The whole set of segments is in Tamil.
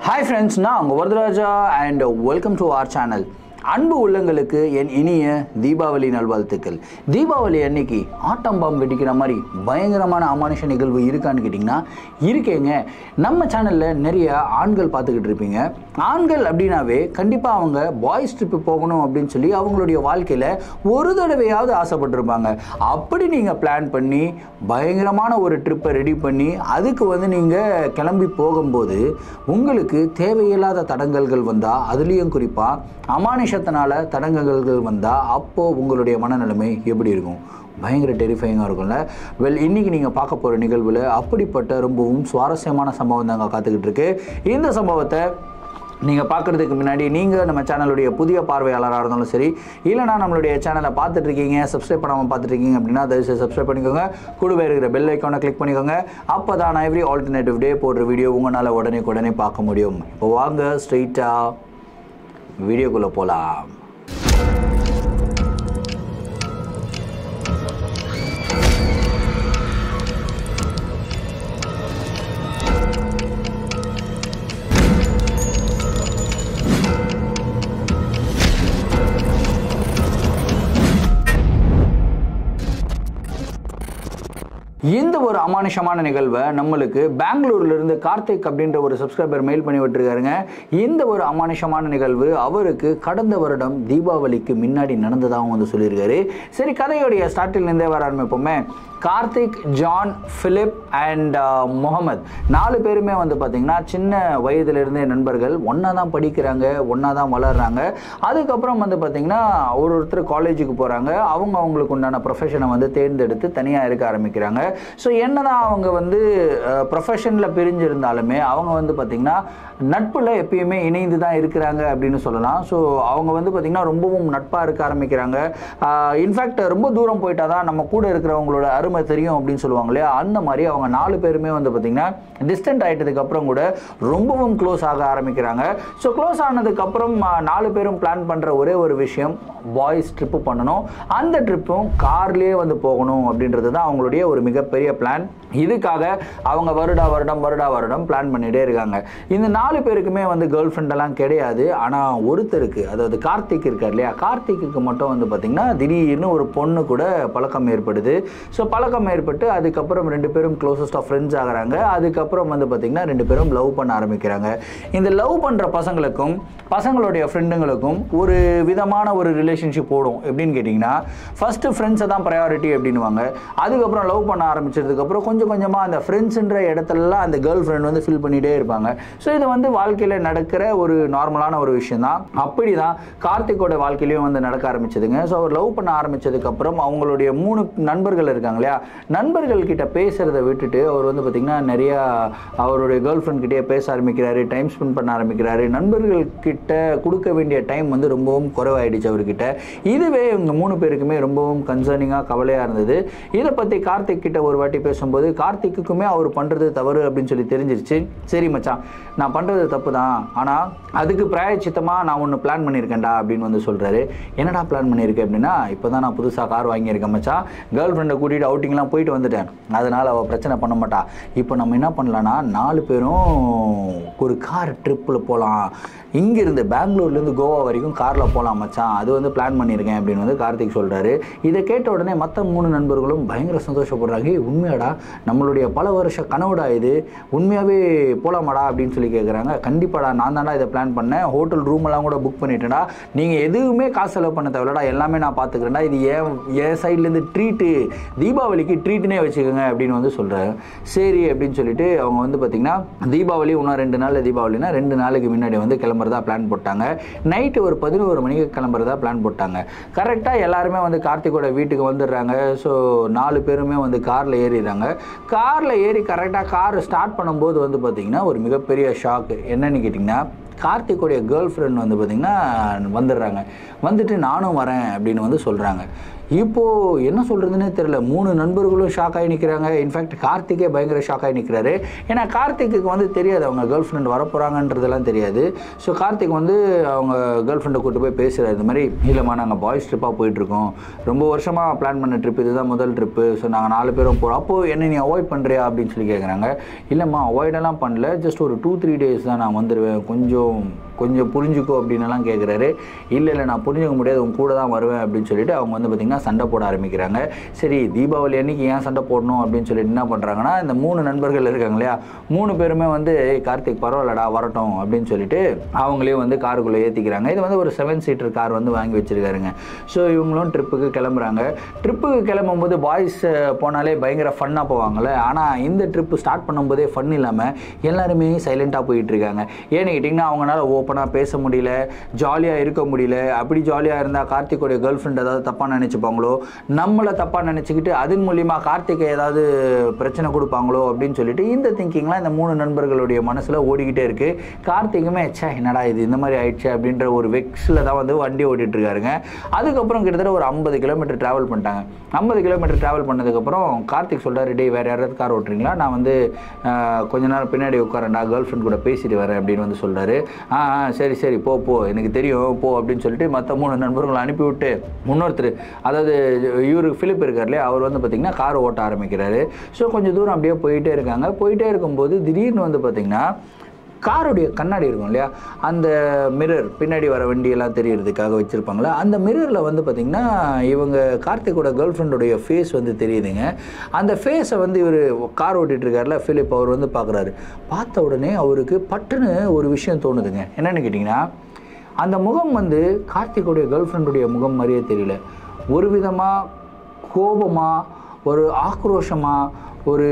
ஹாய் ஃப்ரெண்ட்ஸ் நான் உங்கள் Varadaraja and welcome to our channel அன்பு உள்ளங்களுக்கு என் இனிய தீபாவளி நல்வாழ்த்துக்கள் தீபாவளி அன்னைக்கு ஆட்டம் பாம்பு வெடிக்கிற மாதிரி பயங்கரமான அமானுஷ நிகழ்வு இருக்கான்னு கேட்டிங்கன்னா இருக்கேங்க நம்ம சேனலில் நிறைய ஆண்கள் பார்த்துக்கிட்டு இருப்பீங்க ஆண்கள் அப்படின்னாவே கண்டிப்பாக அவங்க பாய்ஸ் ட்ரிப்பு போகணும் அப்படின்னு சொல்லி அவங்களுடைய வாழ்க்கையில் ஒரு தடவையாவது ஆசைப்பட்டிருப்பாங்க அப்படி நீங்கள் பிளான் பண்ணி பயங்கரமான ஒரு ட்ரிப்பை ரெடி பண்ணி அதுக்கு வந்து நீங்கள் கிளம்பி போகும்போது உங்களுக்கு தேவையில்லாத தடங்கல்கள் வந்தால் அதுலேயும் குறிப்பாக அமானுஷத்தினால தடங்கல்கள் வந்தால் அப்போது உங்களுடைய மனநிலைமை எப்படி இருக்கும் பயங்கர டெரிஃபைங்காக இருக்கும்ல வெல் இன்றைக்கி நீங்கள் பார்க்க போகிற நிகழ்வில் அப்படிப்பட்ட ரொம்பவும் சுவாரஸ்யமான சம்பவம் தாங்க காத்துக்கிட்டு இருக்கு இந்த சம்பவத்தை நீங்கள் பார்க்குறதுக்கு முன்னாடி நீங்கள் நம்ம சேனலுடைய புதிய பார்வையாளராக இருந்தாலும் சரி இல்லைனா நம்மளுடைய சேனலை பார்த்துட்டு இருக்கீங்க சப்ஸ்கிரைப் பண்ணாமல் பார்த்துட்டு இருக்கீங்க அப்படின்னா தயவுசெய்து சப்ஸ்கிரைப் பண்ணிக்கோங்க கூடவே இருக்கிற பெல் ஐக்கானை கிளிக் பண்ணிக்கோங்க அப்போ தான் நான் எவ்ரி ஆல்டர்னேட்டிவ் டே போடுற வீடியோ உங்களால் உடனே உடனே பார்க்க முடியும் இப்போ வாங்க ஸ்ட்ரெயிட்டாக வீடியோக்குள்ளே போகலாம் இந்த ஒரு அமானுஷமான நிகழ்வை நம்மளுக்கு பெங்களூர்ல இருந்து கார்த்திக் அப்படின்ற ஒரு சப்ஸ்கிரைபர் மெயில் பண்ணி விட்டுருக்காருங்க இந்த ஒரு அமானுஷமான நிகழ்வு அவருக்கு கடந்த வருடம் தீபாவளிக்கு முன்னாடி நடந்ததாகவும் வந்து சொல்லியிருக்காரு சரி கதையோடைய ஸ்டார்டில் இருந்தே வர ஆரம்பிப்போமே Karthik John Philip and Mohammed நாலு பேருமே வந்து பார்த்தீங்கன்னா சின்ன வயதிலிருந்தே நண்பர்கள் ஒன்றா தான் படிக்கிறாங்க ஒன்றா தான் வளர்றாங்க அதுக்கப்புறம் வந்து பார்த்தீங்கன்னா ஒரு ஒருத்தர் காலேஜுக்கு போகிறாங்க அவங்க அவங்களுக்கு உண்டான ப்ரொஃபஷனை வந்து தேர்ந்தெடுத்து தனியாக இருக்க ஆரம்பிக்கிறாங்க ஸோ என்னதான் அவங்க வந்து ப்ரொஃபஷனில் பிரிஞ்சிருந்தாலுமே அவங்க வந்து பார்த்திங்கன்னா நட்பில் எப்பயுமே இணைந்து தான் இருக்கிறாங்க அப்படின்னு சொல்லலாம் ஸோ அவங்க வந்து பார்த்திங்கன்னா ரொம்பவும் நட்பாக இருக்க ஆரம்பிக்கிறாங்க இன்ஃபேக்ட் ரொம்ப தூரம் போயிட்டா தான் நம்ம கூட இருக்கிறவங்களோட அருமை தெரியும் அப்படின்னு சொல்லுவாங்க இல்லையா அந்த மாதிரி அவங்க நாலு பேருமே வந்து பார்த்திங்கன்னா டிஸ்டன்ட் ஆகிட்டதுக்கு அப்புறம் கூட ரொம்பவும் க்ளோஸ் ஆக ஆரம்பிக்கிறாங்க ஸோ க்ளோஸ் ஆனதுக்கப்புறம் நாலு பேரும் பிளான் பண்ணுற ஒரே ஒரு விஷயம் பாய்ஸ் ட்ரிப்பு பண்ணணும் அந்த ட்ரிப்பும் கார்லேயே வந்து போகணும் அப்படின்றது தான் அவங்களுடைய ஒரு மிகப்பெரிய பிளான் இதுக்காக அவங்க வருடா வருடம் வருடா வருடம் பிளான் பண்ணிகிட்டே இருக்காங்க இந்த நாலு பேருக்குமே வந்து கேர்ள் ஃப்ரெண்டெல்லாம் கிடையாது ஆனால் ஒருத்தருக்கு அதாவது கார்த்திக் இருக்கார் இல்லையா கார்த்திக்கு மட்டும் வந்து பார்த்திங்கன்னா திடீர்னு ஒரு பொண்ணு கூட பழக்கம் ஏற்படுது ஸோ பழக்கம் ஏற்பட்டு அதுக்கப்புறம் ரெண்டு பேரும் க்ளோசஸ்ட் ஆஃப் ஃப்ரெண்ட்ஸ் ஆகிறாங்க அதுக்கப்புறம் வந்து பார்த்திங்கன்னா ரெண்டு பேரும் லவ் பண்ண ஆரம்பிக்கிறாங்க இந்த லவ் பண்ணுற பசங்களுக்கும் பசங்களுடைய ஃப்ரெண்டுங்களுக்கும் ஒரு விதமான ஒரு ரிலேஷன்ஷிப் ஓடும் எப்படின்னு கேட்டிங்கன்னா ஃபஸ்ட்டு ஃப்ரெண்ட்ஸை தான் ப்ரையாரிட்டி அப்படின்வாங்க அதுக்கப்புறம் லவ் பண்ண ஆரம்பிச்சதுக்கப்புறம் கொஞ்சம் கொஞ்சமாக அந்த ஃப்ரெண்ட்ஸுன்ற இடத்துலலாம் அந்த கேர்ள் ஃப்ரெண்ட் வந்து ஃபில் பண்ணிகிட்டே இருப்பாங்க ஸோ இது வந்து வாழ்க்கையில் நடக்கிற ஒரு நார்மலான ஒரு விஷயம் தான் அப்படி தான் கார்த்திக்கோட வாழ்க்கையிலையும் வந்து நடக்க ஆரம்பிச்சதுங்க ஸோ அவர் லவ் பண்ண ஆரம்பிச்சதுக்கப்புறம் அவங்களுடைய மூணு நண்பர்கள் இருக்காங்க இல்லையா நண்பர்கள் கிட்ட பேசுகிறத விட்டுட்டு அவர் வந்து பார்த்திங்கன்னா நிறையா அவருடைய கேர்ள் ஃப்ரெண்ட் கிட்டே பேச ஆரம்பிக்கிறாரு டைம் ஸ்பெண்ட் பண்ண ஆரம்பிக்கிறாரு நண்பர்கள் கிட்ட கொடுக்க வேண்டிய டைம் வந்து ரொம்பவும் குறைவாயிடுச்சு அவர்கிட்ட இதுவே இவங்க மூணு பேருக்குமே ரொம்பவும் கன்சர்னிங்காக கவலையாக இருந்தது இதை பற்றி கார்த்திக் கிட்ட ஒரு வாட்டி பேசும்போது கார்த்திக்குமே அவர் பண்ணுறது தவறு அப்படின்னு சொல்லி தெரிஞ்சிருச்சு சரி மச்சான் நான் பண்ணுறது தப்பு தான் ஆனால் அதுக்கு பிராயச்சித்தமாக நான் ஒன்று பிளான் பண்ணியிருக்கேன்டா அப்படின்னு வந்து சொல்கிறாரு என்னடா பிளான் பண்ணியிருக்கேன் அப்படின்னா இப்போ தான் நான் புதுசாக கார் வாங்கியிருக்கேன் மச்சான் கேர்ள் ஃப்ரெண்டை கூட்டிகிட்டு அவுட்டிங்லாம் போயிட்டு வந்துட்டேன் அதனால் அவள் பிரச்சனை பண்ண மாட்டா இப்போ நம்ம என்ன பண்ணலான்னா நாலு பேரும் ஒரு கார் ட்ரிப்பில் போகலாம் இங்கேருந்து பெங்களூர்லேருந்து கோவா வரைக்கும் காரில் போகலாம் மச்சான் அது வந்து பிளான் பண்ணியிருக்கேன் அப்படின்னு வந்து கார்த்திக் சொல்கிறாரு இதை கேட்ட உடனே மற்ற மூணு நண்பர்களும் பயங்கர சந்தோஷப்படுறாங்க "ஏய், உண்மையாடா நம்மளுடைய பல வருஷ கனவுடா இது உண்மையாகவே போகலாமாடா அப்படின்னு சொல்லி கேட்குறாங்க கண்டிப்பாடா நான் தான்டா இதை பிளான் பண்ணேன் ஹோட்டல் ரூம் எல்லாம் கூட புக் பண்ணிட்டேன்டா நீங்கள் எதுவுமே காசு செலவு பண்ண தேவையில்லடா எல்லாமே நான் பார்த்துக்கிறேன்டா இது ஏன் என் சைட்லேருந்து ட்ரீட்டு தீபாவளிக்கு ட்ரீட்டுனே வச்சுக்கோங்க அப்படின்னு வந்து சொல்கிறாங்க சரி அப்படின்னு சொல்லிட்டு அவங்க வந்து பார்த்திங்கன்னா தீபாவளி இன்னும் ரெண்டு நாள் தீபாவளினா ரெண்டு நாளுக்கு முன்னாடி வந்து கிளம்புறதா பிளான் போட்டாங்க நைட்டு ஒரு பதினோரு மணிக்கு கிளம்புறதா பிளான் போட்டாங்க கரெக்டாக எல்லாருமே வந்து கார்த்திகோட வீட்டுக்கு வந்துடுறாங்க ஸோ நாலு பேருமே வந்து காரில் ஏறிடுறாங்க காரில் ஏறி கரெக்டாக கார் ஸ்டார்ட் பண்ணும்போது வந்து பார்த்திங்கன்னா ஒரு மிகப்பெரிய ஷாக்கு என்னன்னு கேட்டிங்கன்னா கார்த்திக்குடைய கேர்ள் ஃப்ரெண்ட் வந்து பார்த்திங்கன்னா வந்துடுறாங்க வந்துட்டு நானும் வரேன் அப்படின்னு வந்து சொல்கிறாங்க இப்போது என்ன சொல்கிறதுனே தெரில மூணு நண்பர்களும் ஷாக் ஆகி நிற்கிறாங்க இன்ஃபேக்ட் கார்த்திகே பயங்கர ஷாக் ஆகி நிற்கிறாரு ஏன்னா கார்த்திக்கு வந்து தெரியாது அவங்க கேர்ள் ஃப்ரெண்ட் வரப்போகிறாங்கன்றதெல்லாம் தெரியாது ஸோ கார்த்திக் வந்து அவங்க கேர்ள் ஃப்ரெண்டை கூட்டு போய் பேசுகிறாரு இந்த மாதிரி இல்லைம்மா நாங்கள் பாய்ஸ் ட்ரிப்பாக போயிட்டுருக்கோம் ரொம்ப வருஷமாக பிளான் பண்ண ட்ரிப் இதுதான் முதல் ட்ரிப்பு ஸோ நாங்கள் நாலு பேரும் போகிறோம் அப்போது என்ன நீ அவாய்ட் பண்ணுறியா அப்படின்னு சொல்லி கேட்குறாங்க இல்லைம்மா அவாய்டெல்லாம் பண்ணல ஜஸ்ட் ஒரு டூ த்ரீ டேஸ் தான் நான் வந்துடுவேன் கொஞ்சம் கொஞ்சம் புரிஞ்சுக்கோ அப்படின்னுலாம் கேட்குறாரு இல்லை இல்லை நான் புரிஞ்சுக்க முடியாது உங்க கூட தான் வருவேன் அப்படின்னு சொல்லிட்டு அவங்க வந்து பார்த்திங்கன்னா சண்டை போட ஆரம்பிக்கிறாங்க சரி தீபாவளி அன்னைக்கு ஏன் சண்டை போடணும் அப்படின்னு சொல்லிட்டு என்ன பண்ணுறாங்கன்னா இந்த மூணு நண்பர்கள் இருக்காங்க இல்லையா மூணு பேருமே வந்து "ஏய், கார்த்திக் பரவாயில்லடா வரட்டும் அப்படின்னு சொல்லிட்டு அவங்களையும் வந்து காருக்குள்ளே ஏற்றிக்கிறாங்க இது வந்து ஒரு செவன் சீட்டர் கார் வந்து வாங்கி வச்சிருக்காருங்க ஸோ இவங்களும் ட்ரிப்புக்கு கிளம்புறாங்க ட்ரிப்புக்கு கிளம்பும்போது பாய்ஸ் போனாலே பயங்கர ஃபன்னாக போவாங்கள்ல ஆனால் இந்த ட்ரிப்பு ஸ்டார்ட் பண்ணும்போதே ஃபன் இல்லாமல் எல்லாருமே சைலண்ட்டாக போயிட்டு இருக்காங்க ஏன்னு கேட்டிங்கன்னா அவங்களால ஓப்பனாக பேச முடியல ஜாலியாக இருக்க முடியல அப்படி ஜாலியாக இருந்தால் கார்த்திக்கோடைய கேர்ள் ஃப்ரெண்ட் ஏதாவது தப்பாக நினச்சிப்பாங்களோ நம்மளை தப்பாக நினச்சிக்கிட்டு அதன் மூலியமாக கார்த்திகை ஏதாவது பிரச்சனை கொடுப்பாங்களோ அப்படின்னு சொல்லிட்டு இந்த திங்கிங்லாம் இந்த மூணு நண்பர்களுடைய மனசில் ஓடிக்கிட்டே இருக்குது கார்த்திக்குமே ச்சே என்னடா இது இந்த மாதிரி ஆயிடுச்சு அப்படின்ற ஒரு வெக்ஸில் தான் வந்து வண்டி ஓட்டிட்டு இருக்காருங்க அதுக்கப்புறம் கிட்டத்தட்ட ஒரு ஐம்பது கிலோமீட்டர் ட்ராவல் பண்ணிட்டாங்க ஐம்பது கிலோமீட்டர் ட்ராவல் பண்ணதுக்கப்புறம் கார்த்திக் சொல்கிறாரு டேய் வேறு யாராவது கார் ஓட்டுறீங்களா நான் வந்து ஆஹ், கொஞ்ச நேரம் பின்னாடி உட்காரேன்டா கேர்ள் ஃப்ரெண்ட் கூட பேசிட்டு வரேன் அப்படின்னு வந்து சொல்கிறாரு ஆ ஆ, சரி சரி போ போ எனக்கு தெரியும் போ அப்படின்னு சொல்லிட்டு மற்ற மூணு நண்பர்களை அனுப்பிவிட்டு இன்னொருத்தர் அதாவது இவர் ஃபிலிப் இருக்கார் இல்லையா அவர் வந்து பார்த்திங்கன்னா கார் ஓட்ட ஆரம்பிக்கிறாரு ஸோ கொஞ்சம் தூரம் அப்படியே போயிட்டே இருக்காங்க போயிட்டே இருக்கும்போது திடீர்னு வந்து பார்த்திங்கன்னா காருடைய கண்ணாடி இருக்கும் இல்லையா அந்த மிரர் பின்னாடி வர வண்டியெல்லாம் தெரியறதுக்காக வச்சுருப்பாங்களா அந்த மிரரில் வந்து பார்த்திங்கன்னா இவங்க கார்த்திகோட கேர்ள் ஃப்ரெண்டுடைய ஃபேஸ் வந்து தெரியுதுங்க அந்த ஃபேஸை வந்து இவர் கார் ஓட்டிகிட்டு இருக்கார்ல ஃபிலிப் அவர் வந்து பார்க்குறாரு பார்த்த உடனே அவருக்கு பட்டுன்னு ஒரு விஷயம் தோணுதுங்க என்னென்னு கேட்டிங்கன்னா அந்த முகம் வந்து கார்த்திகோடைய கேர்ள் ஃப்ரெண்டுடைய முகம் மாதிரியே தெரியல ஒரு விதமாக கோபமாக ஒரு ஆக்ரோஷமாக ஒரு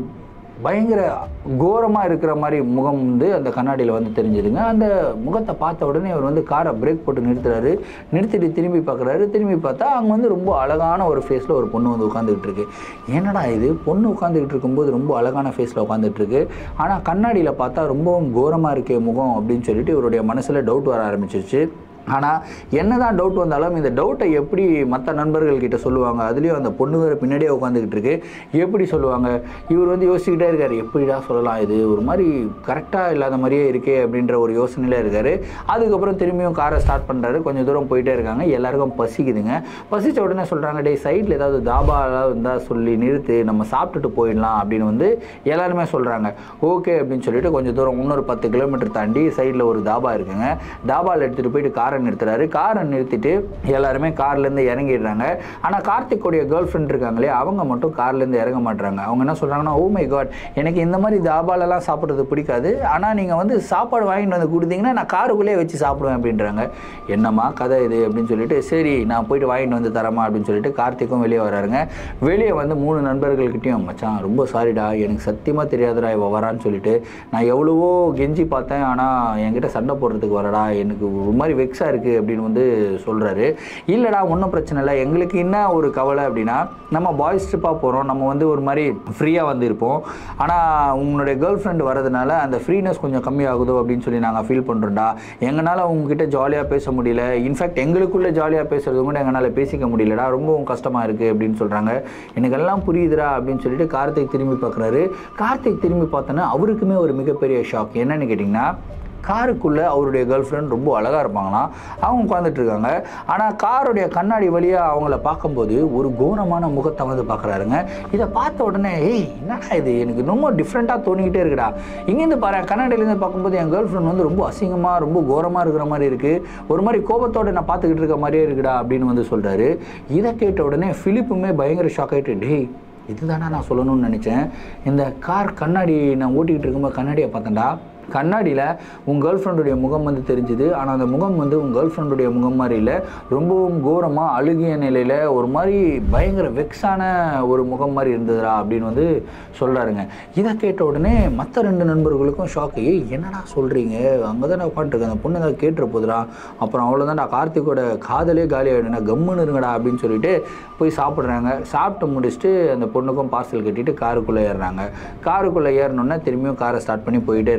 பயங்கர கோரமாக இருக்கிற மாதிரி முகம் வந்து அந்த கண்ணாடியில் வந்து தெரிஞ்சுதுங்க அந்த முகத்தை பார்த்த உடனே அவர் வந்து காரை பிரேக் போட்டு நிறுத்துறாரு நிறுத்திட்டு திரும்பி பார்க்குறாரு திரும்பி பார்த்தா அங்கே வந்து ரொம்ப அழகான ஒரு ஃபேஸில் ஒரு பொண்ணு வந்து உட்காந்துக்கிட்டு இருக்கு என்னடா இது பொண்ணு உட்காந்துக்கிட்டு இருக்கும்போது ரொம்ப அழகான ஃபேஸில் உட்காந்துட்டு இருக்கு ஆனால் கண்ணாடியில் பார்த்தா ரொம்பவும் கோரமாக இருக்கே முகம் அப்படின்னு சொல்லிட்டு இவருடைய மனசில் டவுட் வர ஆரம்பிச்சிருச்சு ஆனால் என்னதான் டவுட் வந்தாலும் இந்த டவுட்டை எப்படி மற்ற நண்பர்கள் கிட்ட சொல்லுவாங்க அதுலேயும் அந்த பொண்ணு வேறு பின்னாடியே உட்காந்துக்கிட்டு இருக்கு எப்படி சொல்லுவாங்க இவர் வந்து யோசிச்சுக்கிட்டே இருக்காரு எப்படிடா சொல்லலாம் இது ஒரு மாதிரி கரெக்டாக இல்லாத மாதிரியே இருக்கே அப்படின்ற ஒரு யோசனையில் இருக்காரு அதுக்கப்புறம் திரும்பியும் காரை ஸ்டார்ட் பண்ணுறாரு கொஞ்சம் தூரம் போயிட்டே இருக்காங்க எல்லாருக்கும் பசிக்குதுங்க பசிச்ச உடனே சொல்கிறாங்க டேய் சைடில் ஏதாவது தாபா ஏதாவது இருந்தால் சொல்லி நிறுத்து நம்ம சாப்பிட்டுட்டு போயிடலாம் அப்படின்னு வந்து எல்லாருமே சொல்கிறாங்க ஓகே அப்படின்னு சொல்லிட்டு கொஞ்சம் தூரம் இன்னொரு பத்து கிலோமீட்டர் தாண்டி சைடில் ஒரு தாபா இருக்குங்க தாபாவில் எடுத்துகிட்டு போயிட்டு காரை நிறுத்துறாரு காரை நிறுத்திட்டு எல்லாருமே கார்லேருந்து இறங்கிடுறாங்க ஆனால் கார்த்திக்குடைய கேர்ள் ஃப்ரெண்ட் இருக்காங்களே அவங்க மட்டும் கார்லேருந்து இறங்க மாட்றாங்க அவங்க என்ன சொல்கிறாங்கன்னா ஓ மை காட் எனக்கு இந்த மாதிரி தாபாலெல்லாம் சாப்பிட்றது பிடிக்காது ஆனால் நீங்கள் வந்து சாப்பாடு வாங்கிட்டு வந்து கொடுத்தீங்கன்னா நான் காருக்குள்ளேயே வச்சு சாப்பிடுவேன் அப்படின்றாங்க என்னம்மா கதை இது அப்படின்னு சொல்லிட்டு சரி நான் போயிட்டு வாங்கிட்டு வந்து தரமா அப்படின்னு சொல்லிட்டு கார்த்திக்கும் வெளியே வராருங்க வெளியே வந்து மூணு நண்பர்கள்கிட்டயும் மச்சான் ரொம்ப சாரிடா எனக்கு சத்தியமாக தெரியாதுடா இவ வரான்னு சொல்லிட்டு நான் எவ்வளவோ கெஞ்சி பார்த்தேன் ஆனால் என்கிட்ட சண்டை போடுறதுக்கு வரடா எனக்கு ஒரு மாதிரி வெக்ஸாக இருக்குது அப்படின்னு வந்து சொல்கிறாரு இல்லைடா ஒன்றும் பிரச்சனை இல்லை எங்களுக்கு என்ன ஒரு கவலை அப்படின்னா நம்ம பாய்ஸ் ட்ரிப்பாக போகிறோம் நம்ம வந்து ஒரு மாதிரி ஃப்ரீயாக வந்து இருப்போம் ஆனால் உங்களுடைய கேர்ள் ஃப்ரெண்ட் வரதுனால அந்த ஃப்ரீனஸ் கொஞ்சம் கம்மியாகுதோ அப்படின்னு சொல்லி நாங்கள் ஃபீல் பண்ணுறோம்டா எங்களால் உங்ககிட்ட ஜாலியாக பேச முடியல இன்ஃபேக்ட் எங்களுக்குள்ளே ஜாலியாக பேசுறது கூட எங்களால் பேசிக்க முடியலடா ரொம்பவும் கஷ்டமாக இருக்குது அப்படின்னு சொல்கிறாங்க எனக்கு எல்லாம் புரியுதுடா அப்படின்னு சொல்லிட்டு கார்த்திக் திரும்பி பார்க்குறாரு கார்த்திக் திரும்பி பார்த்தோன்னா அவருக்குமே ஒரு மிகப்பெரிய ஷாக் என்னன்னு கேட்டிங்கன்னா காருக்குள்ளே அவருடைய கேர்ள் ஃப்ரெண்ட் ரொம்ப அழகாக இருப்பாங்களாம் அவங்க உட்காந்துட்டு இருக்காங்க ஆனால் காருடைய கண்ணாடி வழியாக அவங்கள பார்க்கும்போது ஒரு கோரமான முகத்தை வந்து பார்க்குறாருங்க இதை பார்த்த உடனே ஏய் என்னடா இது எனக்கு ரொம்ப டிஃப்ரெண்ட்டாக தோணிக்கிட்டே இருக்குடா இங்கேருந்து பாரு கண்ணாடியிலேருந்து பார்க்கும்போது என் கேர்ள் ஃப்ரெண்ட் வந்து ரொம்ப அசிங்கமாக ரொம்ப கோரமாக இருக்கிற மாதிரி இருக்குது ஒரு மாதிரி கோபத்தோட நான் பார்த்துக்கிட்டு இருக்க மாதிரியே இருக்குடா அப்படின்னு வந்து சொல்கிறாரு இதை கேட்ட உடனே ஃபிலிப்புமே பயங்கர ஷாக் ஆகிட்டு டேய் இதுதானா நான் சொல்லணும்னு நினச்சேன் இந்த கார் கண்ணாடி நான் ஓட்டிக்கிட்டு இருக்கும்போது கண்ணாடியை பார்த்தேன்டா கண்ணாடியில் உன் கேர்ள் ஃப்ரெண்டுடைய முகம் வந்து தெரிஞ்சுது ஆனால் அந்த முகம் வந்து உன் கேர்ள் ஃப்ரெண்டுடைய முகம் மாதிரி இல்லை ரொம்பவும் கோரமாக அழுகிய நிலையில் ஒரு மாதிரி பயங்கர வெக்ஸான ஒரு முகம் மாதிரி இருந்ததுடா அப்படின்னு வந்து சொல்கிறாருங்க இதை கேட்ட உடனே மற்ற ரெண்டு நண்பர்களுக்கும் ஷாக் ஏய் என்னடா சொல்கிறீங்க அங்கே தான் உட்காந்துருக்கேன் அந்த பொண்ணு ஏதாவது கேட்டுற போதுடா அப்புறம் அவ்வளோதான்டா கார்த்திகோட காதலே காலி ஆகிடுனா கம்முன்னு இருங்கடா அப்படின்னு சொல்லிட்டு போய் சாப்பிட்றாங்க சாப்பிட்டு முடிச்சுட்டு அந்த பொண்ணுக்கும் பார்சல் கட்டிட்டு காருக்குள்ளே ஏறுறாங்க காருக்குள்ளே ஏறினோன்னே திரும்பியும் காரை ஸ்டார்ட் பண்ணி போயிட்டே இருக்காங்க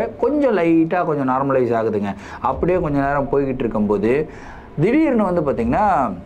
கொஞ்சம் லைட்டாக கொஞ்சம் நார்மலைஸ் ஆகுதுங்க அப்படியே கொஞ்சம் நேரம் போய்கிட்டு இருக்கும்போது திடீர்னு வந்து பார்த்திங்கன்னா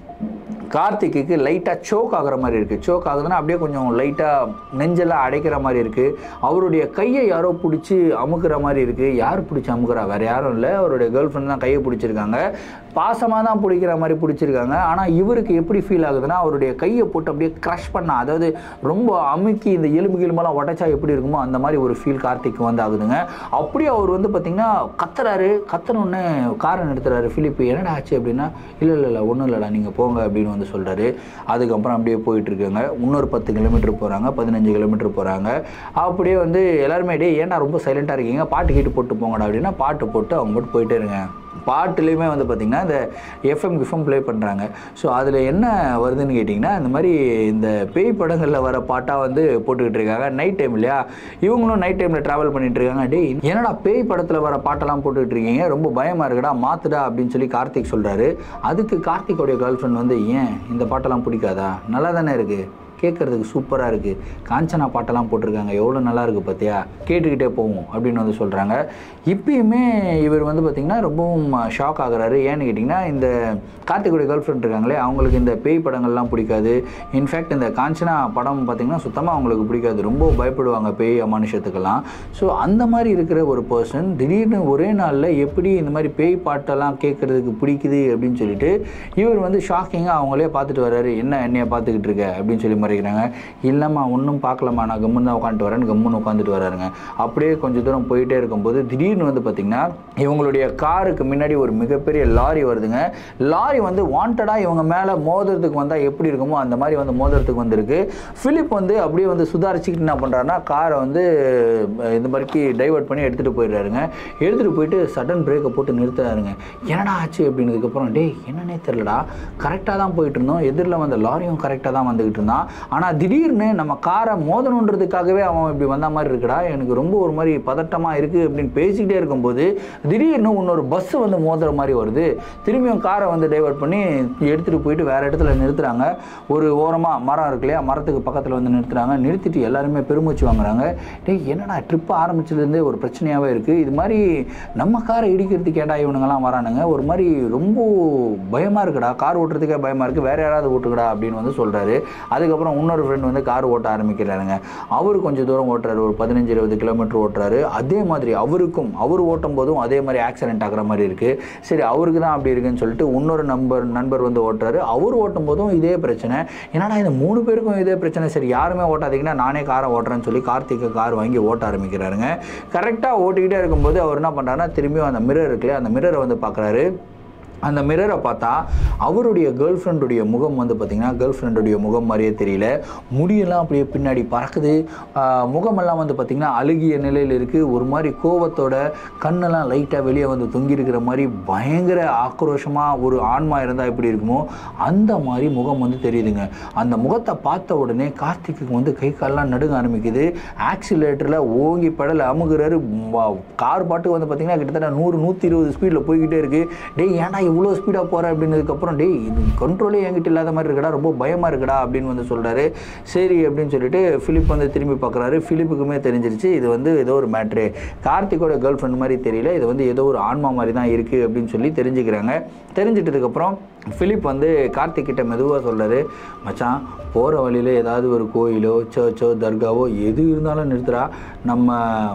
கார்த்திக்கு லைட்டாக சோக் ஆகுற மாதிரி இருக்குது சோக் ஆகுதுன்னா அப்படியே கொஞ்சம் லைட்டாக நெஞ்செல்லாம் அடைக்கிற மாதிரி இருக்குது அவருடைய கையை யாரோ பிடிச்சி அமுக்குற மாதிரி இருக்குது யார் பிடிச்சி அமுக்குறா வேறு யாரும் இல்லை அவருடைய கேர்ள் ஃப்ரெண்ட் தான் கையை பிடிச்சிருக்காங்க பாசமாக தான் பிடிக்கிற மாதிரி பிடிச்சிருக்காங்க ஆனால் இவருக்கு எப்படி ஃபீல் ஆகுதுன்னா அவருடைய கையை போட்டு அப்படியே க்ரஷ் பண்ண அதாவது ரொம்ப அமுக்கி இந்த எலும்பு கிலும்பெல்லாம் உடைச்சா எப்படி இருக்குமோ அந்த மாதிரி ஒரு ஃபீல் கார்த்திக் வந்து ஆகுதுங்க அப்படியே அவர் வந்து பார்த்திங்கன்னா கத்துறாரு கத்தனோடனே காரை நிறுத்துறாரு ஃபிலிப் என்னடா ஆச்சு அப்படின்னா இல்லை இல்லை இல்லை ஒன்றும் இல்லைடா நீங்கள் போங்க அப்படின்னு வந்து சொல்கிறாரு அதுக்கப்புறம் அப்படியே போயிட்டு இருக்காங்க இன்னொரு பத்து கிலோமீட்டர் போகிறாங்க பதினஞ்சு கிலோமீட்டர் போகிறாங்க அப்படியே வந்து எல்லாருமே டே ஏன்டா ரொம்ப சைலண்ட்டாக இருக்கீங்க பாட்டு கீட்டு போட்டு போங்கடா அப்படின்னா பாட்டு போட்டு அவங்க மட்டும் போயிட்டே இருங்க பாட்டுலேயுமே வந்து பார்த்திங்கன்னா இந்த எஃப்எம் கிஃப்எம் ப்ளே பண்ணுறாங்க ஸோ அதில் என்ன வருதுன்னு கேட்டிங்கன்னா இந்த மாதிரி இந்த பேய் படங்களில் வர பாட்டாக வந்து போட்டுக்கிட்டு இருக்காங்க நைட் டைம் இல்லையா இவங்களும் நைட் டைமில் ட்ராவல் பண்ணிட்டு இருக்காங்க டேய் என்னடா பேய் படத்தில் வர பாட்டெல்லாம் போட்டுக்கிட்டு இருக்கீங்க ரொம்ப பயமாக இருக்குடா மாத்துடா அப்படின்னு சொல்லி கார்த்திக் சொல்கிறாரு அதுக்கு கார்த்திகோடைய கேர்ள் ஃப்ரெண்ட் வந்து ஏன் இந்த பாட்டெல்லாம் பிடிக்காதா நல்லா தானே இருக்குது கேட்குறதுக்கு சூப்பராக இருக்குது காஞ்சனா பாட்டெல்லாம் போட்டிருக்காங்க எவ்வளோ நல்லா இருக்குது பார்த்தியா கேட்டுக்கிட்டே போவோம் அப்படின்னு வந்து சொல்கிறாங்க இப்பயுமே இவர் வந்து பார்த்திங்கன்னா ரொம்பவும் ஷாக் ஆகுறாரு ஏன்னு கேட்டிங்கன்னா இந்த கார்த்திகுடைய கேர்ள் ஃப்ரெண்ட் இருக்காங்களே அவங்களுக்கு இந்த பேய் படங்கள்லாம் பிடிக்காது இன்ஃபேக்ட் இந்த காஞ்சனா படம் பார்த்திங்கன்னா சுத்தமாக அவங்களுக்கு பிடிக்காது ரொம்ப பயப்படுவாங்க பேய் அமானுஷத்துக்கெல்லாம் ஸோ அந்த மாதிரி இருக்கிற ஒரு பர்சன் திடீர்னு ஒரே நாளில் எப்படி இந்த மாதிரி பேய் பாட்டெல்லாம் கேட்குறதுக்கு பிடிக்குது அப்படின்னு சொல்லிட்டு இவர் வந்து ஷாக்கிங்காக அவங்களே பார்த்துட்டு வர்றாரு என்ன என்னைய பார்த்துக்கிட்டு இருக்க அப்படின்னு சொல்லி மறைக்கிறாங்க இல்லைம்மா ஒன்றும் பார்க்கலம்மா நான் கம்முன்னு தான் உட்காந்துட்டு வரேன்னு கம்முன்னு உட்காந்துட்டு வராருங்க அப்படியே கொஞ்சம் தூரம் போயிட்டே இருக்கும்போது திடீர்னு வந்து பார்த்திங்கன்னா இவங்களுடைய காருக்கு முன்னாடி ஒரு மிகப்பெரிய லாரி வருதுங்க லாரி வந்து வாண்டடாக இவங்க மேலே மோதுறதுக்கு வந்தால் எப்படி இருக்குமோ அந்த மாதிரி வந்து மோதுறதுக்கு வந்திருக்கு ஃபிலிப் வந்து அப்படியே வந்து சுதாரிச்சுக்கிட்டு என்ன பண்ணுறாருன்னா காரை வந்து அஹ், இந்த மாதிரிக்கு டைவர்ட் பண்ணி எடுத்துகிட்டு போயிடுறாருங்க எடுத்துகிட்டு போயிட்டு சடன் பிரேக்கை போட்டு நிறுத்துறாருங்க என்னடா ஆச்சு அப்படின்னதுக்கப்புறம் டேய் என்னன்னே தெரிலடா கரெக்டாக தான் போயிட்டு இருந்தோம் எதிரில் வந்த லாரியும் கரெக்டாக தான் வந்துக்கிட்டு இருந்தான் ஆனால் திடீர்னு நம்ம காரை மோதணுன்றதுக்காகவே அவன் இப்படி வந்த மாதிரி இருக்குடா எனக்கு ரொம்ப ஒரு மாதிரி பதட்டமாக இருக்குது அப்படின்னு பேசிக்கிட்டே இருக்கும்போது திடீர்னு இன்னொரு பஸ் வந்து மோதுற மாதிரி வருது திரும்பியும் காரை வந்து டைவர்ட் பண்ணி எடுத்துகிட்டு போயிட்டு வேறு இடத்துல நிறுத்துறாங்க ஒரு ஓரமாக மரம் இருக்கு இல்லையா மரத்துக்கு பக்கத்தில் வந்து நிறுத்துறாங்க நிறுத்திட்டு எல்லாருமே பெருமூச்சு வாங்குறாங்க டேய் என்னடா ட்ரிப் ஆரம்பிச்சதுலேருந்தே ஒரு பிரச்சனையாகவே இருக்குது இது மாதிரி நம்ம காரை இடிக்கிறதுக்கு ஏடா இவனுங்கெல்லாம் வரானுங்க ஒரு மாதிரி ரொம்ப பயமாக இருக்குடா கார் ஓட்டுறதுக்கே பயமாக இருக்குது வேறு யாராவது ஓட்டுக்கடா அப்படின்னு வந்து சொல்கிறாரு அதுக்கப்புறம் இன்னொரு ஃப்ரெண்ட் வந்து கார் ஓட்ட ஆரம்பிக்கிறாருங்க அவர் கொஞ்சம் தூரம் ஓட்டுறாரு ஒரு பதினஞ்சு இருபது கிலோமீட்டர் ஓட்டுறாரு அதே மாதிரி அவருக்கும் அவர் ஓட்டும் போதும் அதே மாதிரி ஆக்சிடென்ட் ஆகிற மாதிரி இருக்குது சரி அவருக்கு தான் அப்படி இருக்குன்னு சொல்லிட்டு இன்னொரு நண்பர் நண்பர் வந்து ஓட்டுறாரு அவர் ஓட்டும் போதும் இதே பிரச்சனை என்னடா இந்த மூணு பேருக்கும் இதே பிரச்சனை சரி யாருமே ஓட்டாதீங்கன்னா நானே காரை ஓட்டுறேன்னு சொல்லி கார்த்திகை கார் வாங்கி ஓட்ட ஆரம்பிக்கிறாருங்க கரெக்டாக ஓட்டிக்கிட்டே இருக்கும்போது அவர் என்ன பண்ணுறாருன்னா திரும்பியும் அந்த மிரர் இருக்குல்லையா அந்த மிரரை வந்து பார்க்குறாரு அந்த மிரரை பார்த்தா அவருடைய கேர்ள் ஃப்ரெண்டுடைய முகம் வந்து பார்த்திங்கன்னா கேர்ள் ஃப்ரெண்டுடைய முகம் மாதிரியே தெரியல முடியெல்லாம் அப்படியே பின்னாடி பறக்குது ஆஹ் முகமெல்லாம் வந்து பார்த்திங்கன்னா அழுகிய நிலையில் இருக்குது ஒரு மாதிரி கோவத்தோட கண்ணெல்லாம் லைட்டாக வெளியே வந்து தொங்கி இருக்கிற மாதிரி பயங்கர ஆக்ரோஷமாக ஒரு ஆன்மா இருந்தால் எப்படி இருக்குமோ அந்த மாதிரி முகம் வந்து தெரியுதுங்க அந்த முகத்தை பார்த்த உடனே கார்த்திக்கு வந்து கை கால்லாம் நடுங்க ஆரம்பிக்குது ஆக்சிலேட்டரில் ஓங்கி படலை அமுகுறாரு கார் பாட்டுக்கு வந்து பார்த்திங்கன்னா கிட்டத்தட்ட நூறு நூற்றி இருபது ஸ்பீடில் போய்கிட்டே இருக்குது டேய் ஏன்டா இவ்வளோ ஸ்பீடாக போகிற அப்படின்னதுக்கப்புறம் டேய் இது கண்ட்ரோலே என்கிட்ட இல்லாத மாதிரி இருக்குடா ரொம்ப பயமாக இருக்குடா அப்படின்னு வந்து சொல்கிறாரு சரி அப்படின்னு சொல்லிட்டு ஃபிலிப் வந்து திரும்பி பார்க்குறாரு ஃபிலிப்புக்குமே தெரிஞ்சிருச்சு இது வந்து ஏதோ ஒரு மேட்ரு கார்த்திகோட கேர்ள் ஃப்ரெண்ட் மாதிரி தெரியல இது வந்து ஏதோ ஒரு ஆன்மா மாதிரி தான் இருக்குது அப்படின்னு சொல்லி தெரிஞ்சுக்கிறாங்க தெரிஞ்சிட்டதுக்கப்புறம் ஃபிலிப் வந்து கார்த்திக் கிட்ட மெதுவாக சொல்கிறாரு மச்சான் போகிற வழியில் ஏதாவது ஒரு கோயிலோ சர்ச்சோ தர்காவோ எது இருந்தாலும் நிறுத்துறா நம்ம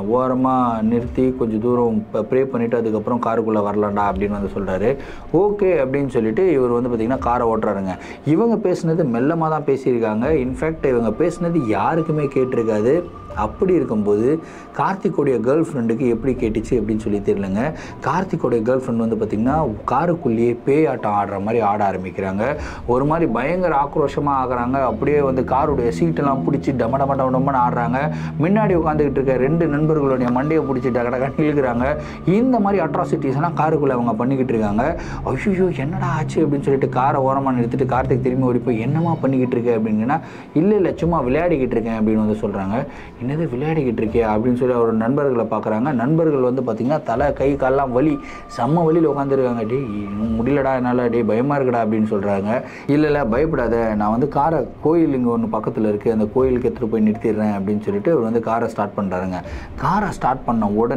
ஓரமாக நிறுத்தி கொஞ்சம் தூரம் ப்ரே பண்ணிவிட்டு அதுக்கப்புறம் காருக்குள்ளே வரலாம்டா அப்படின்னு வந்து சொல்கிறாரு ஓகே அப்படின்னு சொல்லிட்டு இவர் வந்து பார்த்திங்கன்னா காரை ஓட்டுறாருங்க இவங்க பேசுனது மெல்லமாக தான் பேசியிருக்காங்க இன்ஃபேக்ட் இவங்க பேசுனது யாருக்குமே கேட்டிருக்காது அப்படி இருக்கும்போது கார்த்திக்கோடைய கேர்ள் ஃப்ரெண்டுக்கு எப்படி கேட்டுச்சு அப்படின்னு சொல்லி தெரியலங்க கார்த்திக்கோடைய கேர்ள் ஃப்ரெண்ட் வந்து பார்த்திங்கன்னா காருக்குள்ளேயே பேய் ஆட்டம் ஆடுற மாதிரி ஆட ஆரம்பிக்கிறாங்க ஒரு மாதிரி பயங்கர ஆக்ரோஷமாக ஆகுறாங்க அப்படியே வந்து காருடைய சீட்டெல்லாம் பிடிச்சி டம டம டம டமன்னு ஆடுறாங்க முன்னாடி உட்காந்துக்கிட்டு இருக்க ரெண்டு நண்பர்களுடைய மண்டையை பிடிச்சி டக டகன்னு இழுக்கிறாங்க இந்த மாதிரி அட்ராசிட்டிஸ்லாம் காருக்குள்ளே அவங்க பண்ணிக்கிட்டு இருக்காங்க ஐயோ என்னடா ஆச்சு அப்படின்னு சொல்லிட்டு காரை ஓரமாக நிறுத்திட்டு கார்த்திக் திரும்பி ஓடி போய் என்னமா பண்ணிக்கிட்டு இருக்க அப்படிங்கன்னா இல்லை இல்லை சும்மா விளையாடிக்கிட்டு இருக்கேன் அப்படின்னு வந்து சொல்கிறாங்க என்னது விளையாடிக்கிட்டு இருக்கே அப்படின்னு சொல்லி அவர் நண்பர்களை பார்க்குறாங்க நண்பர்கள் வந்து பார்த்திங்கன்னா தலை கை கால்லாம் வலி செம்ம வழியில் உட்காந்துருக்காங்க டேய் இன்னும் முடியலடா என்னால் டேய் பயமாக இருக்குடா அப்படின்னு சொல்கிறாங்க இல்லை இல்லை பயப்படாத நான் வந்து காரை கோயில் இங்கே ஒன்று பக்கத்தில் இருக்குது அந்த கோயிலுக்கு எடுத்துகிட்டு போய் நிறுத்திடுறேன் அப்படின்னு சொல்லிட்டு அவர் வந்து காரை ஸ்டார்ட் பண்ணுறாருங்க காரை ஸ்டார்ட் பண்ண உடனே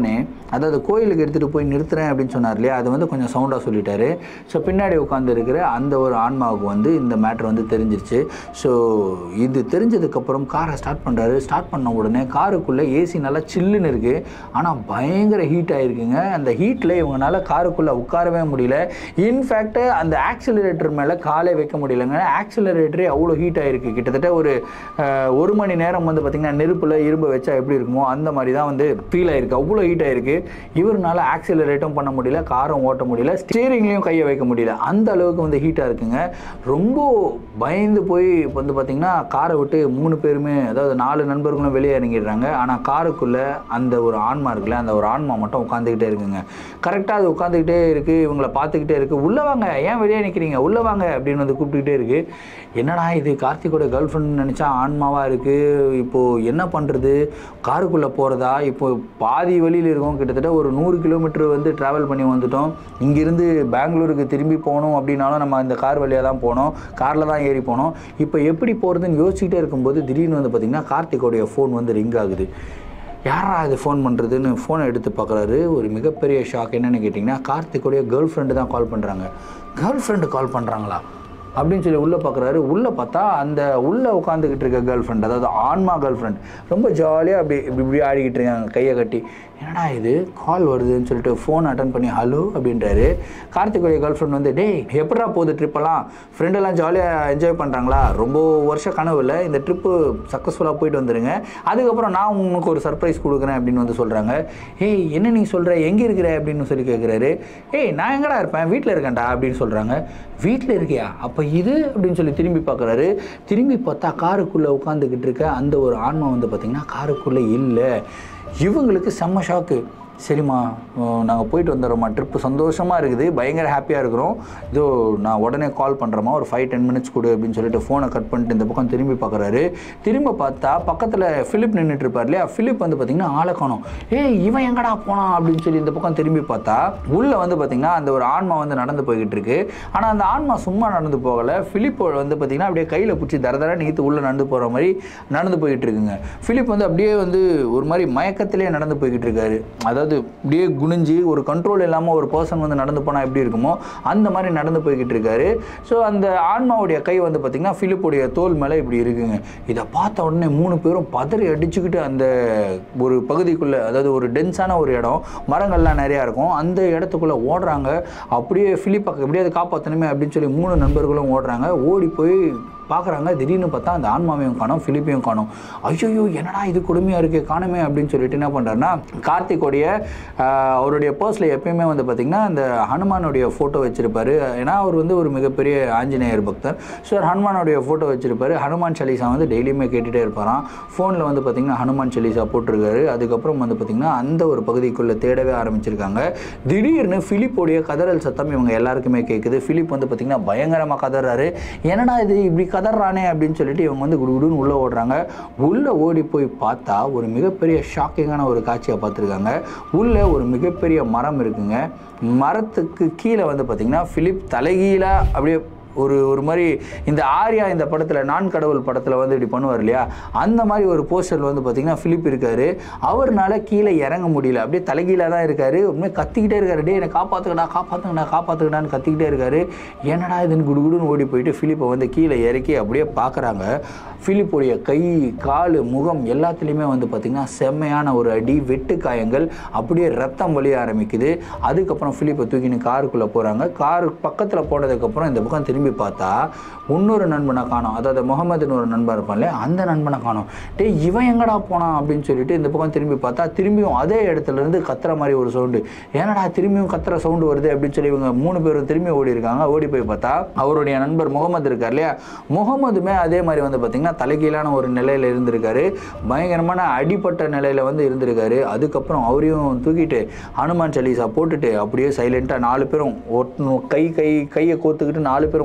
அதாவது கோயிலுக்கு எடுத்துகிட்டு போய் நிறுத்துறேன் அப்படின்னு சொன்னார் இல்லையா அதை வந்து கொஞ்சம் சவுண்டாக சொல்லிட்டாரு ஸோ பின்னாடி உட்காந்து இருக்கிற அந்த ஒரு ஆன்மாவுக்கு வந்து இந்த மேட்ரு வந்து தெரிஞ்சிருச்சு ஸோ இது தெரிஞ்சதுக்கப்புறம் காரை ஸ்டார்ட் பண்ணுறாரு ஸ்டார்ட் பண்ண உடனே காருக்குள்ளே ஏசி நல்லா சில்லுன்னு இருக்குது ஆனால் பயங்கர ஹீட் ஆகிருக்குங்க அந்த ஹீட்டில் இவங்களால காருக்குள்ளே உட்காரவே முடியல இன்ஃபேக்ட் அந்த ஆக்சிலரேட்டர் மேலே காலே வைக்க முடியலங்க ஆக்சிலரேட்டரே அவ்வளோ ஹீட் ஆகிருக்கு கிட்டத்தட்ட ஒரு அஹ், ஒரு மணி நேரம் வந்து பார்த்திங்கன்னா நெருப்பில் இரும்பு வச்சா எப்படி இருக்குமோ அந்த மாதிரி தான் வந்து ஃபீல் ஆயிருக்கு அவ்வளோ ஹீட் ஆயிருக்கு இவருனால ஆக்சிலரேட்டும் பண்ண முடியல காரும் ஓட்ட முடியல ஸ்டீரிங்லேயும் கையை வைக்க முடியல அந்த அளவுக்கு வந்து ஹீட்டாக இருக்குங்க ரொம்ப பயந்து போய் வந்து பார்த்திங்கன்னா காரை விட்டு மூணு பேருமே அதாவது நாலு நண்பர்களும் வெளியே இறங்கிடுறாங்க ஆனால் காருக்குள்ளே அந்த ஒரு ஆன்மா இருக்குல்ல அந்த ஒரு ஆன்மா மட்டும் உட்காந்துக்கிட்டே இருக்குங்க கரெக்டாக அது உட்காந்துக்கிட்டே இருக்குது இவங்கள பார்த்துக்கிட்டே இருக்குது உள்ளே வாங்க ஏன் வெளியே நிற்கிறீங்க உள்ளே வாங்க அப்படின்னு வந்து கூப்பிட்டுக்கிட்டே இருக்குது என்னடா இது கார்த்திகோட கேர்ள் ஃப்ரெண்ட் நினச்சா ஆன்மாவாக இருக்குது இப்போது என்ன பண்ணுறது காருக்குள்ளே போகிறதா இப்போ பாதி வழியில் இருக்கோம் கிட்டத்தட்ட ஒரு நூறு கிலோமீட்டர் வந்து ட்ராவல் பண்ணி வந்துட்டோம் இங்கேருந்து பெங்களூருக்கு திரும்பி போகணும் அப்படின்னாலும் நம்ம இந்த கார் வழியாக தான் போனோம் காரில் தான் ஏறி போனோம் இப்போ எப்படி போகிறதுன்னு யோசிச்சுக்கிட்டே இருக்கும்போது திடீர்னு வந்து பார்த்திங்கன்னா கார்த்திகோடைய ஃபோன் வந்து ரிங் ஆகுது யாரா இது ஃபோன் பண்ணுறதுன்னு ஃபோனை எடுத்து பார்க்குறாரு ஒரு மிகப்பெரிய ஷாக் என்னன்னு கேட்டிங்கன்னா கார்த்திகோடைய கேர்ள் ஃப்ரெண்டு தான் கால் பண்ணுறாங்க கேர்ள் ஃப்ரெண்டு கால் பண்ணுறாங்களா அப்படின்னு சொல்லி உள்ளே பார்க்குறாரு உள்ளே பார்த்தா அந்த உள்ளே உட்காந்துக்கிட்டு இருக்க கேர்ள் ஃப்ரெண்ட் அதாவது ஆன்மா கேர்ள் ஃப்ரெண்ட் ரொம்ப ஜாலியாக அப்படி இப்படி இப்படி ஆடிக்கிட்டு இருக்காங்க கையை கட்டி என்னடா இது கால் வருதுன்னு சொல்லிட்டு ஃபோன் அட்டன் பண்ணி ஹலோ அப்படின்றாரு கார்த்திகோடைய கேர்ள் ஃப்ரெண்ட் வந்து டேய் எப்படா போகுது ட்ரிப்பெல்லாம் ஃப்ரெண்டெல்லாம் ஜாலியாக என்ஜாய் பண்ணுறாங்களா ரொம்ப வருஷ கனவு இல்லை இந்த ட்ரிப்பு சக்ஸஸ்ஃபுல்லாக போயிட்டு வந்துடுங்க அதுக்கப்புறம் நான் உங்களுக்கு ஒரு சர்ப்ரைஸ் கொடுக்குறேன் அப்படின்னு வந்து சொல்கிறாங்க ஏய் என்ன நீ சொல்கிற எங்கே இருக்கிற அப்படின்னு சொல்லி கேட்குறாரு ஏய் நான் எங்கடா இருப்பேன் வீட்டில் இருக்கேன்டா அப்படின்னு சொல்கிறாங்க வீட்டில் இருக்கியா அப்போ இது அப்படின்னு சொல்லி திரும்பி பார்க்குறாரு திரும்பி பார்த்தா காருக்குள்ளே உட்காந்துக்கிட்டு இருக்க அந்த ஒரு ஆன்மா வந்து பார்த்திங்கன்னா காருக்குள்ளே இல்லை இவங்களுக்கு செம்ம ஷாக்கு சரிம்மா நாங்கள் போயிட்டு வந்துடுறோம்மா ட்ரிப்பு சந்தோஷமாக இருக்குது பயங்கர ஹாப்பியாக இருக்கிறோம் இதோ நான் உடனே கால் பண்ணுறோமா ஒரு ஃபைவ் டென் மினிட்ஸ் கொடு அப்படின்னு சொல்லிட்டு ஃபோனை கட் பண்ணிட்டு இந்த பக்கம் திரும்பி பார்க்குறாரு திரும்ப பார்த்தா பக்கத்தில் ஃபிலிப் நின்றுட்டு இருப்பார் இல்லையா ஃபிலிப் வந்து பார்த்திங்கன்னா ஆளை காணோம் ஏய் இவன் எங்கடா போனான் அப்படின்னு சொல்லி இந்த பக்கம் திரும்பி பார்த்தா உள்ளே வந்து பார்த்திங்கன்னா அந்த ஒரு ஆன்மா வந்து நடந்து போய்கிட்டு இருக்கு ஆனால் அந்த ஆன்மா சும்மா நடந்து போகலை ஃபிலிப் வந்து பார்த்திங்கன்னா அப்படியே கையில் பிடிச்சி தர தர நீத்து உள்ளே நடந்து போகிற மாதிரி நடந்து போய்கிட்டு இருக்குங்க ஃபிலிப் வந்து அப்படியே வந்து ஒரு மாதிரி மயக்கத்திலே நடந்து போய்கிட்டு இருக்காரு அதாவது அப்படியே குனிஞ்சு ஒரு கண்ட்ரோல் இல்லாமல் ஒரு பர்சன் வந்து நடந்து போனால் எப்படி இருக்குமோ அந்த மாதிரி நடந்து போய்கிட்டு இருக்காரு ஸோ அந்த ஆன்மாவுடைய கை வந்து பார்த்திங்கன்னா ஃபிலிப்புடைய தோல் மேலே இப்படி இருக்குங்க இதை பார்த்த உடனே மூணு பேரும் பதறி அடிச்சுக்கிட்டு அந்த ஒரு பகுதிக்குள்ளே அதாவது ஒரு டென்ஸான ஒரு இடம் மரங்கள்லாம் நிறையா இருக்கும் அந்த இடத்துக்குள்ளே ஓடுறாங்க அப்படியே ஃபிலிப்பை எப்படியாவது காப்பாற்றணுமே அப்படின்னு சொல்லி மூணு நண்பர்களும் ஓடுறாங்க ஓடி போய் பார்க்குறாங்க திடீர்னு பார்த்தா அந்த ஆன்மாவையும் காணோம் ஃபிலிப்பையும் காணோம் ஐயோ என்னடா இது கொடுமையாக இருக்குது காணுமே அப்படின்னு சொல்லிட்டு என்ன பண்ணுறாருன்னா கார்த்திகோடைய ஆஹ், அவருடைய பர்ஸில் எப்பயுமே வந்து பார்த்திங்கன்னா அந்த ஹனுமானுடைய ஃபோட்டோ வச்சுருப்பாரு ஏன்னா அவர் வந்து ஒரு மிகப்பெரிய ஆஞ்சநேயர் பக்தர் ஸோ ஹனுமானுடைய ஃபோட்டோ வச்சுருப்பாரு ஹனுமான் சலீசா வந்து டெய்லியுமே கேட்டுகிட்டே இருப்பாராம் ஃபோனில் வந்து பார்த்திங்கன்னா ஹனுமான் சலீசா போட்டிருக்காரு அதுக்கப்புறம் வந்து பார்த்திங்கன்னா அந்த ஒரு பகுதிக்குள்ளே தேடவே ஆரம்பிச்சிருக்காங்க திடீர்னு ஃபிலிப்போடைய கதறல் சத்தம் இவங்க எல்லாருக்குமே கேட்குது ஃபிலிப் வந்து பார்த்திங்கன்னா பயங்கரமாக கதறாரு என்னடா இது இப்படி கதறானே அப்படின்னு சொல்லிட்டு இவங்க வந்து குடுகுடுன்னு உள்ளே ஓடுறாங்க உள்ளே ஓடி போய் பார்த்தா ஒரு மிகப்பெரிய ஷாக்கிங்கான ஒரு காட்சியை பார்த்துருக்காங்க உள்ளே ஒரு மிகப்பெரிய மரம் இருக்குங்க மரத்துக்கு கீழே வந்து பார்த்திங்கன்னா ஃபிலிப் தலைகீழாக அப்படியே ஒரு ஒரு மாதிரி இந்த ஆர்யா இந்த படத்தில் நான் கடவுள் படத்தில் வந்து இப்படி பண்ணுவார் இல்லையா அந்த மாதிரி ஒரு போஸ்டர் வந்து பார்த்திங்கன்னா ஃபிலிப் இருக்காரு அவர்னால கீழே இறங்க முடியல அப்படியே தலைகீழாக தான் இருக்காரு உண்மையாக கத்திக்கிட்டே இருக்காரு டே என்னை காப்பாற்றுக்கடா காப்பாற்றுங்கடா காப்பாற்றுக்கடான்னு கத்திக்கிட்டே இருக்காரு என்னடா இதுன்னு குடுகுடுன்னு ஓடி போயிட்டு ஃபிலிப்பை வந்து கீழே இறக்கி அப்படியே பார்க்குறாங்க ஃபிலிப்புடைய கை கால் முகம் எல்லாத்துலேயுமே வந்து பார்த்திங்கன்னா செம்மையான ஒரு அடி வெட்டு காயங்கள் அப்படியே ரத்தம் வழிய ஆரம்பிக்குது அதுக்கப்புறம் ஃபிலிப்பை தூக்கின்னு காருக்குள்ளே போகிறாங்க கார் பக்கத்தில் போனதுக்கப்புறம் இந்த பக்கம் திரும்பி பார்த்தா இன்னொரு நண்பனை காணோம் அதாவது முகமதுன்னு ஒரு நண்பன் இருப்பான்ல அந்த நண்பனை காணோம் டேய் இவன் எங்கடா போனான் அப்படின்னு சொல்லிட்டு இந்த பக்கம் திரும்பி பார்த்தா திரும்பியும் அதே இடத்துல இருந்து கத்துற மாதிரி ஒரு சவுண்டு ஏன்னடா திரும்பியும் கத்துற சவுண்டு வருது அப்படின்னு சொல்லி இவங்க மூணு பேரும் திரும்பி ஓடி இருக்காங்க ஓடி போய் பார்த்தா அவருடைய நண்பர் முகமது இருக்கார் இல்லையா முகமதுமே அதே மாதிரி வந்து பார்த்திங்கன்னா தலைகீழான ஒரு நிலையில் இருந்திருக்காரு பயங்கரமான அடிப்பட்ட நிலையில் வந்து இருந்திருக்காரு அதுக்கப்புறம் அவரையும் தூக்கிட்டு ஹனுமான் சலீசா போட்டுட்டு அப்படியே சைலண்ட்டாக நாலு பேரும் ஒட்டு கை கை கையை கோத்துக்கிட்டு நாலு பேரும்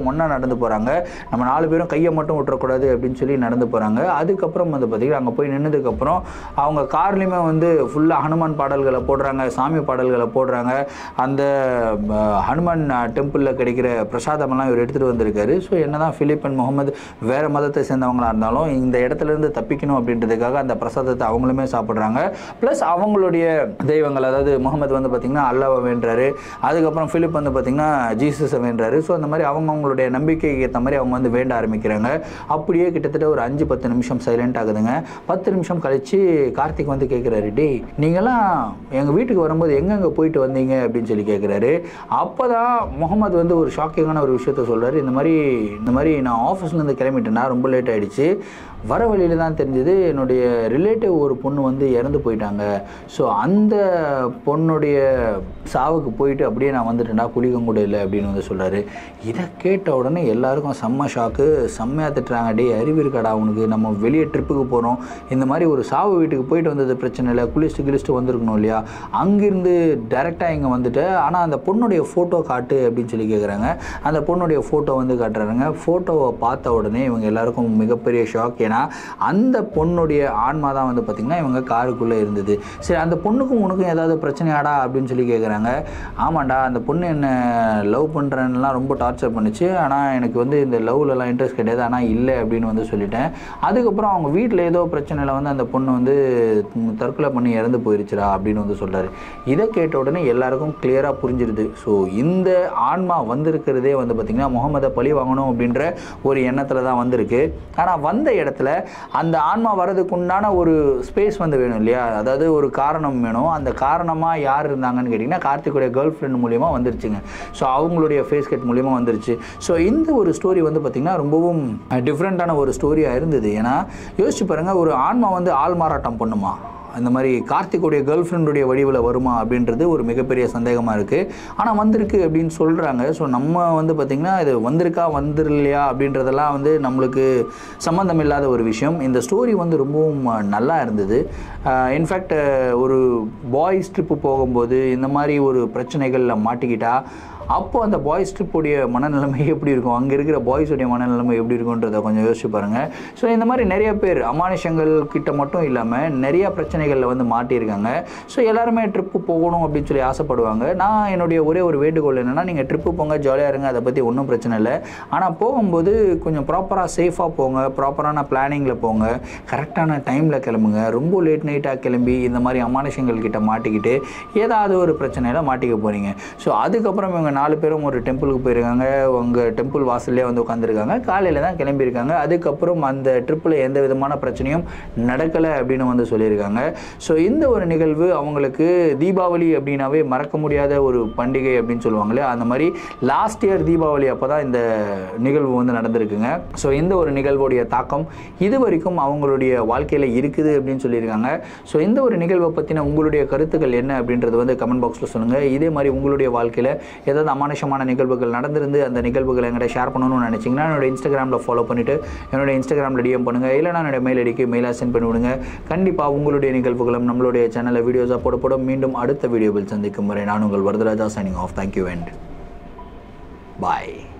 பேரும் ஒன்றா நடந்து போகிறாங்க நம்ம நாலு பேரும் கையை மட்டும் விட்டுறக்கூடாது அப்படின்னு சொல்லி நடந்து போகிறாங்க அதுக்கப்புறம் வந்து பார்த்திங்கன்னா அங்கே போய் நின்னதுக்கப்புறம் அவங்க கார்லேயுமே வந்து ஃபுல்லாக ஹனுமான் பாடல்களை போடுறாங்க சாமி பாடல்களை போடுறாங்க அந்த அஹ், ஹனுமான் டெம்பிளில் கிடைக்கிற பிரசாதமெல்லாம் இவர் எடுத்துகிட்டு வந்திருக்காரு ஸோ என்னதான் ஃபிலிப் அண்ட் முகமது வேறு மதத்தை சேர்ந்தவங்களா இருந்தாலும் இந்த இடத்துல இருந்து தப்பிக்கணும் அப்படின்றதுக்காக அந்த பிரசாதத்தை அவங்களுமே சாப்பிட்றாங்க ப்ளஸ் அவங்களுடைய தெய்வங்கள் அதாவது முகமது வந்து பார்த்திங்கன்னா அல்லாவை வேண்டுறாரு அதுக்கப்புறம் ஃபிலிப் வந்து பார்த்திங்கன்னா ஜீசஸை வேண்டுறாரு ஸோ அந்த மாதிரி அவங்க அவங்களுடைய நம்பிக்கைக்கு ஏற்ற மாதிரி அவங்க வந்து வேண்ட ஆரம்பிக்கிறாங்க அப்படியே கிட்டத்தட்ட ஒரு அஞ்சு பத்து நிமிஷம் சைலண்ட் ஆகுதுங்க பத்து நிமிஷம் கழிச்சு கார்த்திக் வந்து கேட்குறாரு டேய் நீங்களாம் எங்கள் வீட்டுக்கு வரும்போது எங்கெங்கே போயிட்டு வந்தீங்க அப்படின்னு சொல்லி கேட்குறாரு அப்போ தான் முகமது வந்து ஒரு ஷாக்கிங்கான ஒரு விஷயத்த சொல்கிறாரு இந்த மாதிரி இந்த மாதிரி நான் ஆஃபீஸ்லேருந்து கிளம்பிட்டேன்னா ரொம்ப லேட் ஆகிடுச்சு வர வழியில் தான் தெரிஞ்சது என்னுடைய ரிலேட்டிவ் ஒரு பொண்ணு வந்து இறந்து போயிட்டாங்க ஸோ அந்த பொண்ணுடைய சாவுக்கு போயிட்டு அப்படியே நான் வந்துட்டேன்டா குளிக்கம் கூட இல்லை அப்படின்னு வந்து சொல்கிறாரு இதை கேட்ட உடனே எல்லாருக்கும் செம்ம ஷாக்கு செம்மையாக திட்டுறாங்க டே அறிவு இருக்காடா உனக்கு நம்ம வெளியே ட்ரிப்புக்கு போகிறோம் இந்த மாதிரி ஒரு சாவு வீட்டுக்கு போயிட்டு வந்தது பிரச்சனை இல்லை குளிச்சுட்டு கிளிச்சுட்டு வந்திருக்கணும் இல்லையா அங்கிருந்து டைரெக்டாக இங்கே வந்துட்டு ஆனால் அந்த பொண்ணுடைய ஃபோட்டோ காட்டு அப்படின்னு சொல்லி கேட்குறாங்க அந்த பொண்ணுடைய ஃபோட்டோ வந்து காட்டுறாங்க ஃபோட்டோவை பார்த்த உடனே இவங்க எல்லாருக்கும் மிகப்பெரிய ஷாக் ஏன்னா அந்த பொண்ணுடைய ஆன்மா தான் வந்து பார்த்திங்கன்னா இவங்க காருக்குள்ளே இருந்தது சரி அந்த பொண்ணுக்கும் உனக்கும் ஏதாவது பிரச்சனையாடா அப்படின்னு சொல்லி கேட்குறாங்க ஆமாண்டா அந்த பொண்ணு என்ன லவ் பண்ணுறேன்னுலாம் ரொம்ப டார்ச்சர் பண்ணுச்சு ஆனால் எனக்கு வந்து இந்த லவ்லலாம் இன்ட்ரெஸ்ட் கிடையாது ஆனால் இல்லை அப்படின்னு வந்து சொல்லிட்டேன் அதுக்கப்புறம் அவங்க வீட்டில் ஏதோ பிரச்சனையில் வந்து அந்த பொண்ணு வந்து ம், தற்கொலை பண்ணி இறந்து போயிருச்சுடா அப்படின்னு வந்து சொல்கிறாரு இதை கேட்ட உடனே எல்லாருக்கும் கிளியராக புரிஞ்சிருது ஸோ இந்த ஆன்மா வந்திருக்கிறதே வந்து பார்த்திங்கன்னா முகமதை பழி வாங்கணும் அப்படின்ற ஒரு எண்ணத்தில் தான் வந்திருக்கு ஆனால் வந்த இடத்துல அந்த ஆன்மா வர்றதுக்கு உண்டான ஒரு ஸ்பேஸ் வந்து வேணும் இல்லையா அதாவது ஒரு காரணம் வேணும் அந்த காரணமாக யார் இருந்தாங்கன்னு கேட்டிங்கன்னா கார்த்திக்குடைய கேர்ள் ஃப்ரெண்ட் மூலியமாக வந்துருச்சுங்க ஸோ அவங்களுடைய ஃபேஸ் கட் மூலியமாக வந்துருச்சு ஸோ இந்த ஒரு ஸ்டோரி வந்து பார்த்திங்கன்னா ரொம்பவும் டிஃப்ரெண்ட்டான ஒரு ஸ்டோரியாக இருந்தது ஏன்னா யோசிச்சு பாருங்கள் ஒரு ஆன்மா வந்து ஆள் மாறாட்டம் பண்ணுமா அந்த மாதிரி கார்த்திக்குடைய கேர்ள் ஃப்ரெண்டுடைய வடிவில் வருமா அப்படின்றது ஒரு மிகப்பெரிய சந்தேகமாக இருக்குது ஆனால் வந்திருக்கு அப்படின்னு சொல்கிறாங்க ஸோ நம்ம வந்து பார்த்திங்கன்னா இது வந்திருக்கா வந்துடலையா அப்படின்றதெல்லாம் வந்து நம்மளுக்கு சம்மந்தம் இல்லாத ஒரு விஷயம் இந்த ஸ்டோரி வந்து ரொம்பவும் நல்லா இருந்தது இன்ஃபேக்ட் ஒரு பாய்ஸ் ட்ரிப்பு போகும்போது இந்த மாதிரி ஒரு பிரச்சனைகளில் மாட்டிக்கிட்டா அப்போ அந்த பாய்ஸ் ட்ரிப்புடைய மனநிலைமை எப்படி இருக்கும் அங்கே இருக்கிற பாய்ஸுடைய மனநிலைமை எப்படி இருக்குன்றதை கொஞ்சம் யோசிச்சு பாருங்கள் ஸோ இந்த மாதிரி நிறைய பேர் அமானுஷங்கள் கிட்ட மட்டும் இல்லாமல் நிறைய பிரச்சனைகளில் வந்து மாட்டியிருக்காங்க ஸோ எல்லாருமே ட்ரிப்பு போகணும் அப்படின்னு சொல்லி ஆசைப்படுவாங்க நான் என்னுடைய ஒரே ஒரு வேண்டுகோள் என்னென்னா நீங்கள் ட்ரிப்பு போங்க ஜாலியாக இருங்க அதை பற்றி ஒன்றும் பிரச்சனை இல்லை ஆனால் போகும்போது கொஞ்சம் ப்ராப்பராக சேஃபாக போங்க ப்ராப்பரான பிளானிங்கில் போங்க கரெக்டான டைமில் கிளம்புங்க ரொம்ப லேட் நைட்டாக கிளம்பி இந்த மாதிரி அமானுஷங்கள் கிட்ட மாட்டிக்கிட்டு ஏதாவது ஒரு பிரச்சனையில் மாட்டிக்க போகிறீங்க ஸோ அதுக்கப்புறம் இவங்க நாலு பேரும் ஒரு டெம்பிளுக்கு போயிருக்காங்க உங்கள் டெம்பிள் வாசல்லே வந்து உட்காந்துருக்காங்க காலையில் தான் கிளம்பியிருக்காங்க அதுக்கப்புறம் அந்த ட்ரிப்பில் எந்த விதமான பிரச்சனையும் நடக்கலை அப்படின்னு வந்து சொல்லியிருக்காங்க ஸோ இந்த ஒரு நிகழ்வு அவங்களுக்கு தீபாவளி அப்படின்னாவே மறக்க முடியாத ஒரு பண்டிகை அப்படின்னு சொல்லுவாங்களே அந்த மாதிரி லாஸ்ட் இயர் தீபாவளி அப்போ தான் இந்த நிகழ்வு வந்து நடந்திருக்குங்க ஸோ இந்த ஒரு நிகழ்வுடைய தாக்கம் இது வரைக்கும் அவங்களுடைய வாழ்க்கையில் இருக்குது அப்படின்னு சொல்லியிருக்காங்க ஸோ இந்த ஒரு நிகழ்வை பற்றின உங்களுடைய கருத்துக்கள் என்ன அப்படின்றது வந்து கமெண்ட் பாக்ஸில் சொல்லுங்கள் இதே மாதிரி உங்களுடைய வாழ்க்கையில் ஏதாவது அமானுஷமான நிகழ்வுகள் நடந்திருந்து அந்த நிகழ்வுகளை எங்கிட்ட ஷேர் பண்ணணும்னு நினச்சிங்கன்னா என்னோட இன்ஸ்டாகிராமில் ஃபாலோ பண்ணிவிட்டு என்னோட இன்ஸ்டாகிராமில் டிஎம் பண்ணுங்கள் இல்லைனா என்னோட மெயில் ஐடிக்கு மெயிலாக சென்ட் பண்ணி விடுங்க கண்டிப்பாக உங்களுடைய நிகழ்வுகளும் நம்மளுடைய சேனலில் வீடியோஸாக போடப்படும் மீண்டும் அடுத்த வீடியோவில் சந்திக்கும் வரை நான் உங்கள் Varadaraja signing off thank you and bye